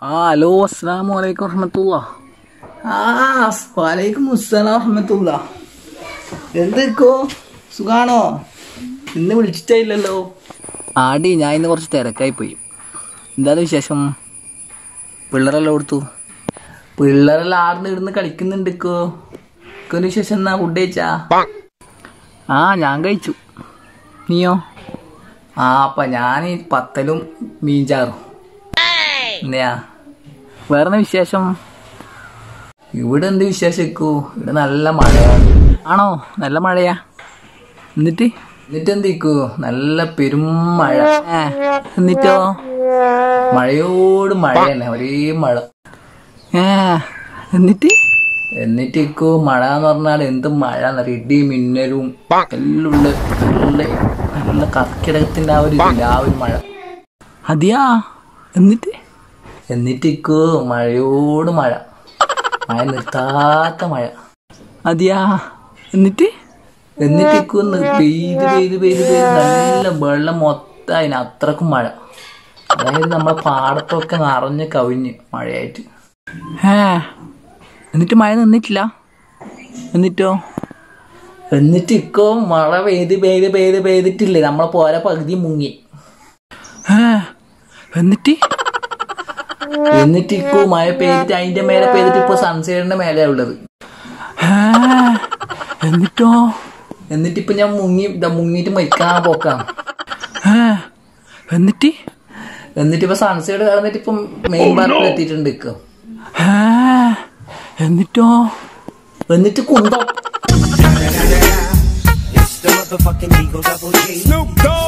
ആ ഹലോ അസ്സാം വലൈക്കും വറഹമത്തുള്ള ആ വലൈക്കും മുസ്സലാം അഹമ്മത്തുള്ള എന്തെക്കോ സുഖാണോ ഇന്ന് വിളിച്ചിട്ടില്ലല്ലോ ആടി ഞാൻ ഇന്ന് കുറച്ച് തിരക്കായി പോയി എന്താണ് വിശേഷം പിള്ളേരെല്ലാം കൊടുത്തു പിള്ളേരെല്ലാം ആർന്ന് ഇടുന്ന് കളിക്കുന്നുണ്ടിക്കോ ഒരു വിശേഷം എന്നാ ഫുഡ് കഴിച്ചാ ആ ഞാൻ കഴിച്ചു നീയോ ആ അപ്പ ഞാൻ പത്തലും മീൻചാറും എന്നെയാ വേറെ വിശേഷം ഇവിടെ എന്ത് വിശേഷിക്കൂ ഇവിടെ നല്ല മഴയാണ് ആണോ നല്ല മഴയാ എന്നിട്ട് എന്നിട്ട് എന്തിക്കൂ നല്ല പെരും മഴ ഏ എന്നിട്ടോ മഴയോട് മഴ തന്നെ ഒരേ മഴ ഏ എന്നിട്ട് എന്നിട്ട് ഇക്കോ മഴ എന്ന് പറഞ്ഞാൽ എന്ത് മഴ എന്നറിയ ഇടി മിന്നലും എല്ലാം ഉള്ള നല്ല നല്ല കർക്കിടകത്തിന്റെ ആ ഒരു ഇതില്ലേ, ആ ഒരു മഴ അതെയാ എന്നിട്ട് എന്നിട്ട് ഇക്കോ മഴയോട് മഴ മഴ നിർത്താത്ത മഴ അതെയാ എന്നിട്ട് എന്നിട്ട് ഇക്കോ ഒന്ന് പെയ്ത് പെയ്ത് പെയ്ത് പെയ്ത് നല്ല വെള്ളം മൊത്തം അതിന് അത്രക്കും മഴ അതായത് നമ്മളെ പാടത്തൊക്കെ നിറഞ്ഞ് കവിഞ്ഞ് മഴയായിട്ട് ഏ എന്നിട്ട് മഴ നിന്നിട്ടില്ല എന്നിട്ടോ എന്നിട്ട് ഇക്കോ മഴ പെയ്ത് പെയ്ത് പെയ്ത് പെയ്തിട്ടില്ലേ നമ്മളെ പോര പകുതി മുങ്ങി ഏ എന്നിട്ട് എന്നിട്ട് ഇക്കോ മഴ പെയ്തിട്ട് അതിന്റെ മേലെ പെയ്തിട്ട് ഇപ്പൊ സൺസൈഡിന്റെ മേലെയാ ഉള്ളത് ഏ എന്നിട്ടോ എന്നിട്ട് ഇപ്പൊ ഞാൻ മുങ്ങി ദാ മുങ്ങിയിട്ട് മരിക്കാൻ പോക്കാം ഏ എന്നിട്ട് എന്നിട്ട് ഇപ്പൊ സൺസൈഡ് കടന്നിട്ട് ഇപ്പം മെയിൻ പാർക്കിൽ എത്തിയിട്ടുണ്ട് ഇക്കോ ഏ എന്നിട്ടോ എന്നിട്ട് കുന്തം It's the motherfucking Eagle Double G. Snoop Dogg.